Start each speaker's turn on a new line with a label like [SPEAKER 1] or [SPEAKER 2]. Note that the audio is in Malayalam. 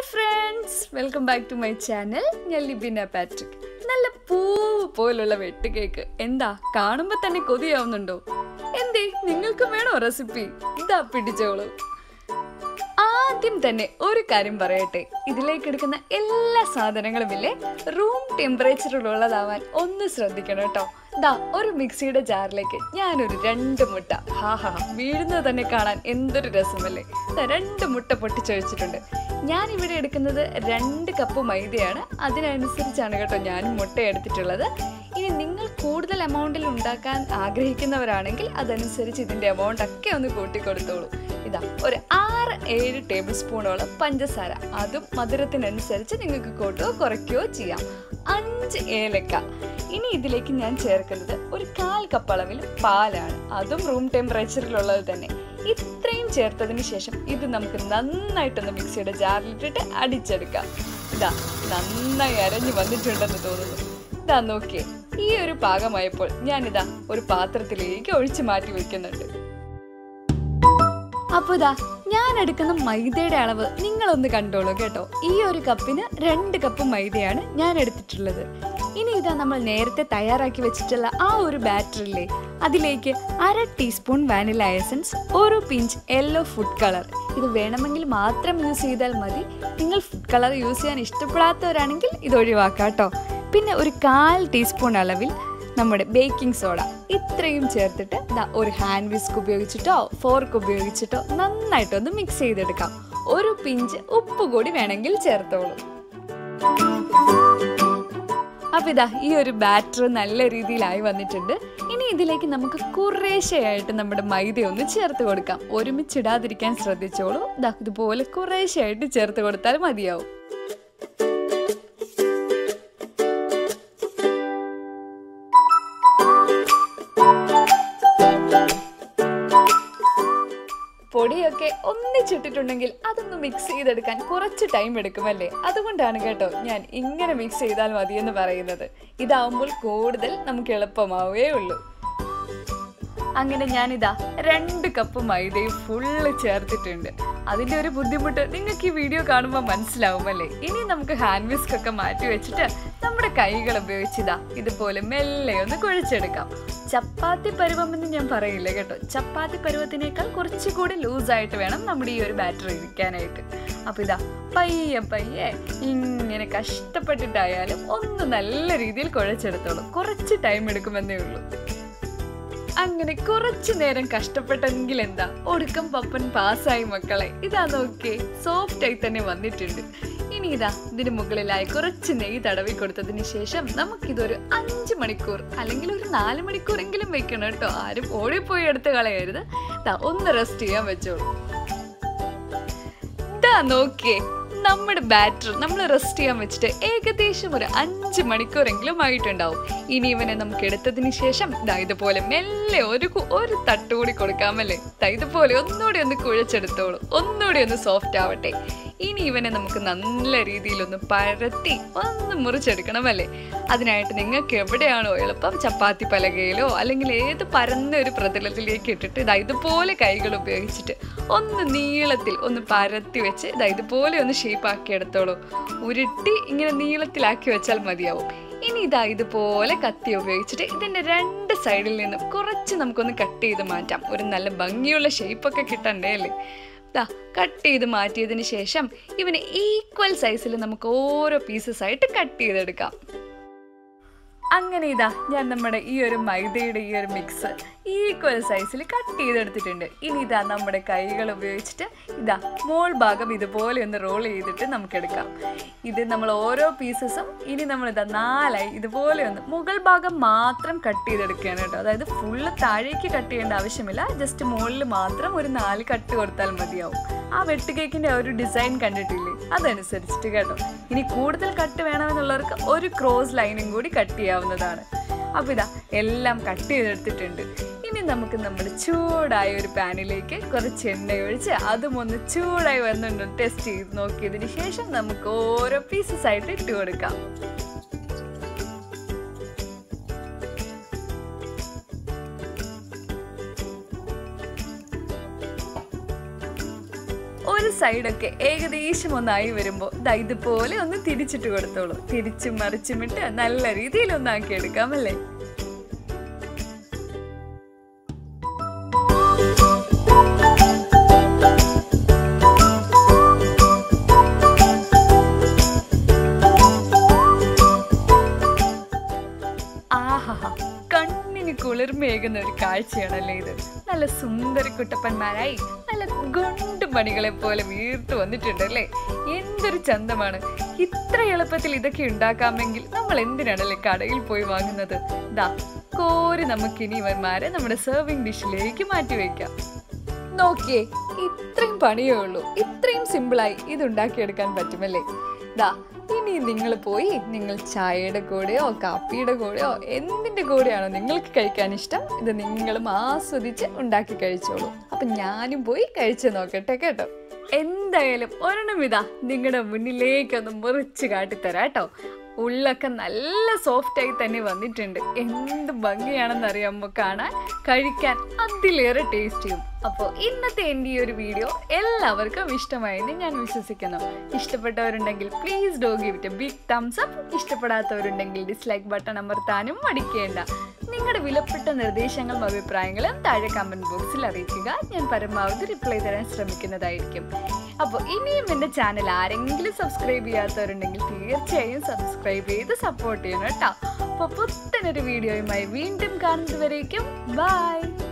[SPEAKER 1] friends welcome back to my channel ഞാൻ ലിബിന പാട്രിക് നല്ല പൂവ് പോലുള്ള വെട്ട് കേക്ക് എന്താ കാണുമ്പോ തന്നെ കൊതിയാവുന്നുണ്ടോ എന്തേ നിങ്ങൾക്കും വേണോ റെസിപ്പി ഇതാ പിടിച്ചോളൂ ആദ്യം തന്നെ ഒരു കാര്യം പറയട്ടെ ഇതിലേക്ക് എടുക്കുന്ന എല്ലാ സാധനങ്ങളും ഇല്ലേ റൂം ടെമ്പറേച്ചറിലുള്ളതാവാൻ ഒന്ന് ശ്രദ്ധിക്കണം കേട്ടോ ദാ ഒരു മിക്സിയുടെ ജാറിലേക്ക് ഞാനൊരു രണ്ട് മുട്ട ഹാ ഹാ വീഴുന്നത് തന്നെ കാണാൻ എന്തൊരു രസമല്ലേ ദാ രണ്ട് മുട്ട പൊട്ടിച്ചൊഴിച്ചിട്ടുണ്ട് ഞാൻ ഇവിടെ എടുക്കുന്നത് രണ്ട് കപ്പ് മൈദയാണ് അതിനനുസരിച്ചാണ് കേട്ടോ ഞാനും മുട്ട എടുത്തിട്ടുള്ളത് ഇനി നിങ്ങൾ കൂടുതൽ എമൗണ്ടിൽ ഉണ്ടാക്കാൻ ആഗ്രഹിക്കുന്നവരാണെങ്കിൽ അതനുസരിച്ച് ഇതിൻ്റെ എമൗണ്ട് ഒക്കെ ഒന്ന് കൂട്ടിക്കൊടുത്തോളൂ ഇതാ ഒരു ആറ് ഏഴ് ടേബിൾ സ്പൂണോളം പഞ്ചസാര അതും മധുരത്തിനനുസരിച്ച് നിങ്ങൾക്ക് കൂട്ടുകയോ കുറയ്ക്കുകയോ ചെയ്യാം അഞ്ച് ഏലക്ക ഇനി ഇതിലേക്ക് ഞാൻ ചേർക്കുന്നത് ഒരു കാൽ കപ്പ് അളവിൽ പാലാണ് അതും റൂം ടെമ്പറേച്ചറിലുള്ളത് തന്നെ ഇത്രയും ചേർത്തതിന് ശേഷം ഇത് നമുക്ക് നന്നായിട്ടൊന്ന് മിക്സിയുടെ ജാറിലിട്ടിട്ട് അടിച്ചെടുക്കാം ഇതാ നന്നായി അരഞ്ഞു വന്നിട്ടുണ്ടെന്ന് തോന്നുന്നു ഇതാ നോക്കിയേ ഈ ഒരു പാകമായപ്പോൾ ഞാനിതാ ഒരു പാത്രത്തിലേക്ക് ഒഴിച്ചു മാറ്റി വെക്കുന്നുണ്ട് അപ്പൊ ഇതാ ഞാൻ എടുക്കുന്ന മൈദയുടെ അളവ് നിങ്ങളൊന്ന് കണ്ടോളൂ കേട്ടോ ഈ ഒരു കപ്പിന് രണ്ട് കപ്പ് മൈദയാണ് ഞാൻ എടുത്തിട്ടുള്ളത് ഇനി ഇതാ നമ്മൾ നേരത്തെ തയ്യാറാക്കി വെച്ചിട്ടുള്ള ആ ഒരു ബാറ്ററില്ലേ അതിലേക്ക് അര ടീസ്പൂൺ വാനില എസൻസ് ഒരു പിഞ്ച് യെല്ലോ ഫുഡ് കളർ ഇത് വേണമെങ്കിൽ മാത്രം യൂസ് ചെയ്താൽ മതി നിങ്ങൾ ഫുഡ് കളർ യൂസ് ചെയ്യാൻ ഇഷ്ടപ്പെടാത്തവരാണെങ്കിൽ ഇത് ഒഴിവാക്കാം കേട്ടോ പിന്നെ ഒരു കാൽ ടീസ്പൂൺ അളവിൽ നമ്മുടെ ബേക്കിംഗ് സോഡ ഇത്രയും ചേർത്തിട്ട് ദാ ഒരു ഹാൻഡ് വിസ്ക് ഉപയോഗിച്ചിട്ടോ ഫോർക്ക് ഉപയോഗിച്ചിട്ടോ നന്നായിട്ടൊന്ന് മിക്സ് ചെയ്തെടുക്കാം ഒരു പിഞ്ച് ഉപ്പ് കൂടി വേണമെങ്കിൽ ചേർത്തോളൂ അപ്പൊ ഇതാ ഈ ഒരു ബാറ്റർ നല്ല രീതിയിലായി വന്നിട്ടുണ്ട് ഇനി ഇതിലേക്ക് നമുക്ക് കുറേശ്ശെയായിട്ട് നമ്മുടെ മൈദ ഒന്ന് ചേർത്ത് കൊടുക്കാം ഒരുമിച്ചിടാതിരിക്കാൻ ശ്രദ്ധിച്ചോളൂ ഇതാ ഇതുപോലെ കുറേശ്ശെയായിട്ട് ചേർത്ത് കൊടുത്താൽ മതിയാവും പൊടിയൊക്കെ ഒന്നിച്ചിട്ടിട്ടുണ്ടെങ്കിൽ അതൊന്ന് മിക്സ് ചെയ്തെടുക്കാൻ കുറച്ച് ടൈം എടുക്കുമല്ലേ അതുകൊണ്ടാണ് കേട്ടോ ഞാൻ ഇങ്ങനെ മിക്സ് ചെയ്താൽ മതിയെന്ന് പറയുന്നത് ഇതാവുമ്പോൾ കൂടുതൽ നമുക്ക് എളുപ്പമാവേ ഉള്ളൂ അങ്ങനെ ഞാനിതാ രണ്ട് കപ്പ് മൈദയും ഫുള്ള് ചേർത്തിട്ടുണ്ട് അതിൻ്റെ ഒരു ബുദ്ധിമുട്ട് നിങ്ങൾക്ക് ഈ വീഡിയോ കാണുമ്പോൾ മനസ്സിലാവുമല്ലേ ഇനി നമുക്ക് ഹാൻഡ് വിസ്ക് ഒക്കെ മാറ്റി വെച്ചിട്ട് നമ്മുടെ കൈകൾ ഉപയോഗിച്ചിതാ ഇതുപോലെ മെല്ലെ ഒന്ന് കുഴച്ചെടുക്കാം ചപ്പാത്തി പരുവം എന്ന് ഞാൻ പറയില്ല കേട്ടോ ചപ്പാത്തി പരുവത്തിനേക്കാൾ കുറച്ചുകൂടി ലൂസായിട്ട് വേണം നമ്മുടെ ഈ ഒരു ബാറ്റർ ഇരിക്കാനായിട്ട് അപ്പം ഇതാ പയ്യെ പയ്യെ ഇങ്ങനെ കഷ്ടപ്പെട്ടിട്ടായാലും ഒന്ന് നല്ല രീതിയിൽ കുഴച്ചെടുത്തോളൂ കുറച്ച് ടൈം എടുക്കുമെന്നേ ഉള്ളൂ അങ്ങനെ കുറച്ചു നേരം കഷ്ടപ്പെട്ടെങ്കിൽ എന്താ ഒടുക്കം പപ്പൻ പാസ്സായി മക്കളെ ഇതാ നോക്കിയേ സോഫ്റ്റ് ആയി തന്നെ വന്നിട്ടുണ്ട് ഇനി ഇതാ ഇതിന് മുകളിലായി കുറച്ച് നെയ്യ് തടവി കൊടുത്തതിന് ശേഷം നമുക്കിതൊരു അഞ്ച് മണിക്കൂർ അല്ലെങ്കിൽ ഒരു നാല് മണിക്കൂറെങ്കിലും വെക്കണം കേട്ടോ ആരും ഓടിപ്പോയി എടുത്ത് കളയരുത് ദാ ഒന്ന് റെസ്റ്റ് ചെയ്യാൻ വെച്ചോളൂ ഇതാ നോക്കിയേ നമ്മുടെ ബാറ്റർ നമ്മൾ റെസ്റ്റ് ചെയ്യാൻ വെച്ചിട്ട് ഏകദേശം ഒരു അഞ്ച് മണിക്കൂറെങ്കിലും ആയിട്ടുണ്ടാവും ഇനി ഇവനെ നമുക്ക് എടുത്തതിന് ശേഷം ദാ ഇതുപോലെ മെല്ലെ ഒരു കു- ഒരു തട്ട് കൂടി കൊടുക്കാമല്ലേ ദാ ഇതുപോലെ ഒന്നുകൂടി ഒന്ന് കുഴച്ചെടുത്തോളൂ ഒന്നുകൂടി ഒന്ന് സോഫ്റ്റ് ആവട്ടെ ഇനി ഇവനെ നമുക്ക് നല്ല രീതിയിലൊന്ന് പരത്തി ഒന്ന് മുറിച്ചെടുക്കണമല്ലേ അതിനായിട്ട് നിങ്ങൾക്ക് എവിടെയാണോ എളുപ്പം ചപ്പാത്തി പലകയിലോ അല്ലെങ്കിൽ ഏത് പരന്ന ഒരു പ്രതലത്തിലേക്ക് ഇട്ടിട്ട് ഇതാ ഇതുപോലെ കൈകൾ ഉപയോഗിച്ചിട്ട് ഒന്ന് നീളത്തിൽ ഒന്ന് പരത്തി വെച്ച് ഇതാ ഇതുപോലെ ഒന്ന് ഷേപ്പ് ആക്കി എടുത്തോളൂ ഉരുട്ടി ഇങ്ങനെ നീളത്തിലാക്കി വെച്ചാൽ മതിയാവും ഇനി ഇതാ ഇതുപോലെ കത്തി ഉപയോഗിച്ചിട്ട് ഇതിന്റെ രണ്ട് സൈഡിൽ നിന്നും കുറച്ച് നമുക്കൊന്ന് കട്ട് ചെയ്ത് മാറ്റാം ഒരു നല്ല ഭംഗിയുള്ള ഷേപ്പൊക്കെ കിട്ടണ്ടേ അല്ലേ ദാ കട്ട് ചെയ്ത് മാറ്റിയതിന് ശേഷം ഇവന് ഈക്വൽ സൈസിൽ നമുക്ക് ഓരോ പീസസ് ആയിട്ട് കട്ട് ചെയ്തെടുക്കാം അങ്ങനെ ഇതാ ഞാൻ നമ്മുടെ ഈ ഒരു മൈദയുടെ ഈ ഒരു മിക്സ് ഈക്വൽ സൈസിൽ കട്ട് ചെയ്തെടുത്തിട്ടുണ്ട് ഇനി ഇതാ നമ്മുടെ കൈകൾ ഉപയോഗിച്ചിട്ട് ഇതാ മോൾ ഭാഗം ഇതുപോലെ ഒന്ന് റോൾ ചെയ്തിട്ട് നമുക്കെടുക്കാം ഇത് നമ്മൾ ഓരോ പീസസും ഇനി നമ്മൾ ഇതാ നാലായി ഇതുപോലെ ഒന്ന് മുകൾ ഭാഗം മാത്രം കട്ട് ചെയ്തെടുക്കുകയാണ് കേട്ടോ അതായത് ഫുള്ള് താഴേക്ക് കട്ട് ചെയ്യേണ്ട ആവശ്യമില്ല ജസ്റ്റ് മുകളിൽ മാത്രം ഒരു നാല് കട്ട് കൊടുത്താൽ മതിയാവും ആ വെട്ട് കേക്കിന്റെ ആ ഒരു ഡിസൈൻ കണ്ടിട്ടില്ലേ അതനുസരിച്ചിട്ട് കേട്ടോ ഇനി കൂടുതൽ കട്ട് വേണമെന്നുള്ളവർക്ക് ഒരു ക്രോസ് ലൈനും കൂടി കട്ട് ചെയ്യാവുന്നതാണ് അപ്പോൾ ഇതാ എല്ലാം കട്ട് ചെയ്തെടുത്തിട്ടുണ്ട് ഇനി നമുക്ക് നമ്മുടെ ചൂടായ ഒരു പാനിലേക്ക് കുറച്ച് എണ്ണ ഒഴിച്ച് അതും ഒന്ന് ചൂടായി വന്നുണ്ടോ ടെസ്റ്റ് ചെയ്ത് നോക്കിയതിന് ശേഷം നമുക്ക് ഓരോ പീസസ് ആയിട്ട് ഇട്ട് കൊടുക്കാം ഒരു ഒരു സൈഡൊക്കെ ഏകദേശം ഒന്നായി വരുമ്പോൾ ദാ ഇതുപോലെ ഒന്ന് തിരിച്ചിട്ട് കൊടുത്തോളൂ തിരിച്ചും മറിച്ചും ഇട്ട് നല്ല രീതിയിൽ ഒന്നാക്കി എടുക്കാം അല്ലേ ആഹാ കണ്ണിന് കുളിർമയേകുന്ന ഒരു കാഴ്ചയാണല്ലേ ഇത് നല്ല സുന്ദര കുട്ടപ്പന്മാരായി നല്ല ഗുണ്ടു പണികളെ പോലെ വീർത്തു വന്നിട്ടുണ്ടല്ലേ എന്തൊരു ചന്തമാണ് ഇത്ര എളുപ്പത്തിൽ ഇതൊക്കെ ഉണ്ടാക്കാമെങ്കിൽ നമ്മൾ എന്തിനാണല്ലേ കടയിൽ പോയി വാങ്ങുന്നത് ദാ കോരി നമുക്കിനി ഇവന്മാരെ നമ്മുടെ സെർവിങ് ഡിഷിലേക്ക് മാറ്റി വെക്കാം നോക്കിയേ ഇത്രയും പണിയേ ഉള്ളൂ ഇത്രയും സിമ്പിളായി ഇത് ഉണ്ടാക്കിയെടുക്കാൻ പറ്റുമല്ലേ ദാ ഇനി നിങ്ങൾ പോയി നിങ്ങൾ ചായയുടെ കൂടെയോ കാപ്പിയുടെ കൂടെയോ എന്തിൻ്റെ കൂടെയാണോ നിങ്ങൾക്ക് കഴിക്കാൻ ഇഷ്ടം ഇത് നിങ്ങളും ആസ്വദിച്ച് ഉണ്ടാക്കി കഴിച്ചോളൂ അപ്പം ഞാനും പോയി കഴിച്ചു നോക്കട്ടെ കേട്ടോ എന്തായാലും ഒരെണ്ണം ഇതാ നിങ്ങളുടെ മുന്നിലേക്കൊന്ന് മുറിച്ച് കാട്ടിത്തരാം കേട്ടോ ഉള്ളൊക്കെ നല്ല സോഫ്റ്റ് ആയി തന്നെ വന്നിട്ടുണ്ട് എന്ത് ഭംഗിയാണെന്ന് അറിയാമോ കാണാൻ കഴിക്കാൻ അതിലേറെ ടേസ്റ്റിയും അപ്പോൾ ഇന്നത്തെ എൻ്റെ ഈ ഒരു വീഡിയോ എല്ലാവർക്കും ഇഷ്ടമായെന്ന് ഞാൻ വിശ്വസിക്കുന്നു ഇഷ്ടപ്പെട്ടവരുണ്ടെങ്കിൽ please do give it a big thumbs up ഇഷ്ടപ്പെടാത്തവരുണ്ടെങ്കിൽ ഡിസ്ലൈക്ക് ബട്ടൺ അമർത്താനും മടിക്കേണ്ട നിങ്ങളുടെ വിലപ്പെട്ട നിർദ്ദേശങ്ങളും അഭിപ്രായങ്ങളും താഴെ കമൻറ്റ് ബോക്സിൽ അറിയിക്കുക ഞാൻ പരമാവധി റിപ്ലൈ തരാൻ ശ്രമിക്കുന്നതായിരിക്കും അപ്പോൾ ഇനിയും എൻ്റെ ചാനൽ ആരെങ്കിലും സബ്സ്ക്രൈബ് ചെയ്യാത്തവരുണ്ടെങ്കിൽ തീർച്ചയായും സബ്സ്ക്രൈബ് ചെയ്ത് സപ്പോർട്ട് ചെയ്യണം കേട്ടോ അപ്പോൾ പുത്തനൊരു വീഡിയോയുമായി വീണ്ടും കാണുന്നതുവരേക്കും ബൈ